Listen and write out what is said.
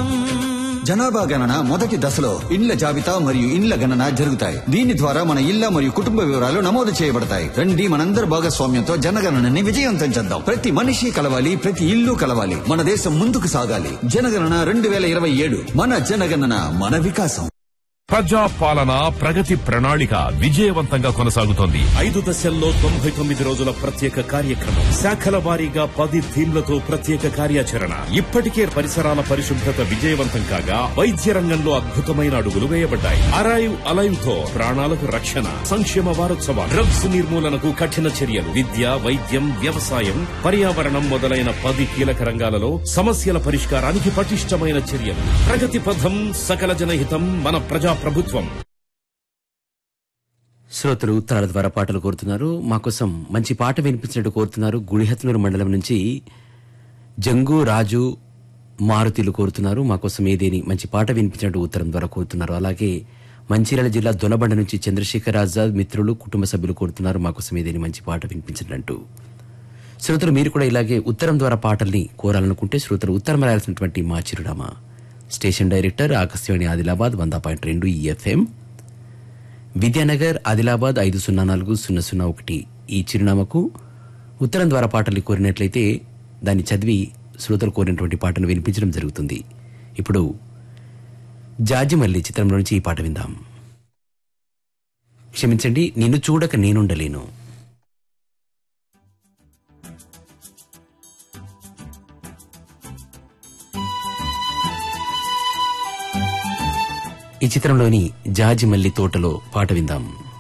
వికాసం జనాభా గణన మొదటి దశలో ఇండ్ల జాబితా మరియు ఇండ్ల గణన జరుగుతాయి దీని ద్వారా మన ఇళ్ల మరియు కుటుంబ వివరాలు నమోదు చేయబడతాయి రండి మనందరి భాగస్వామ్యంతో జనగణనని విజయవంతం చేద్దాం ప్రతి మనిషి కలవాలి ప్రతి ఇల్లు కలవాలి మన దేశం ముందుకు సాగాలి జనగణన రెండు వేల ఇరవై ఏడు మన జనగణన మన వికాసం ప్రజా పాలన ప్రగతి ప్రణాళిక విజయవంతంగా కొనసాగుతోంది ఐదు దశల్లో తొంభై తొమ్మిది రోజుల ప్రత్యేక కార్యక్రమం శాఖల వారీగా పది థీమ్లతో ప్రత్యేక కార్యాచరణ ఇప్పటికే పరిసరాల పరిశుభ్రత విజయవంతం కాగా వైద్య రంగంలో అద్భుతమైన అడుగులు వేయబడ్డాయి అరైవ్ అలైవ్ తో ప్రాణాలకు రక్షణ సంక్షేమ వారోత్సవాలు డ్రగ్స్ నిర్మూలనకు కఠిన చర్యలు విద్య వైద్యం వ్యవసాయం పర్యావరణం మొదలైన పది కీలక రంగాలలో సమస్యల పరిష్కారానికి పటిష్టమైన చర్యలు ప్రగతి పథం సకల జనహితం మన ప్రజా ప్రభుత్వం శ్రోతలు ఉత్తరాల ద్వారా పాటలు కోరుతున్నారు మా కోసం మంచి పాట వినిపించినట్టు కోరుతున్నారు గుడిహత్నూరు మండలం నుంచి జంగు రాజు మారుతిలు కోరుతున్నారు మా కోసం ఏదేని మంచి పాట వినిపించినట్టు ఉత్తరం ద్వారా కోరుతున్నారు అలాగే మంచిర్యాల జిల్లా దొనబండ నుంచి చంద్రశేఖర్ ఆజాద్ మిత్రులు కుటుంబ సభ్యులు కోరుతున్నారు మా కోసం ఏదేని మంచి పాట వినిపించినట్టు శ్రోతలు మీరు కూడా ఇలాగే ఉత్తరం ద్వారా పాటల్ని కోరాలనుకుంటే శ్రోతలు ఉత్తరం రాయాల్సినటువంటి మా చిరునామా స్టేషన్ డైరెక్టర్ ఆకాశవాణి ఆదిలాబాద్ వంద పాయింట్ రెండు ఈఎఫ్ఎం విద్యానగర్ ఆదిలాబాద్ ఐదు సున్నా నాలుగు సున్నా సున్నా ఒకటి ఈ చిరునామాకు ఉత్తరం ద్వారా పాటలు కోరినట్లయితే దాన్ని చదివి శ్రోతలు కోరినటువంటి పాటను వినిపించడం జరుగుతుంది ఇప్పుడు జాజిమల్లి చిత్రంలో నుంచి ఈ పాట విందాం క్షమించండి నిన్ను చూడక నేనుండలేను ఈ చిత్రంలోని జాజిమల్లి తోటలో పాట విందాం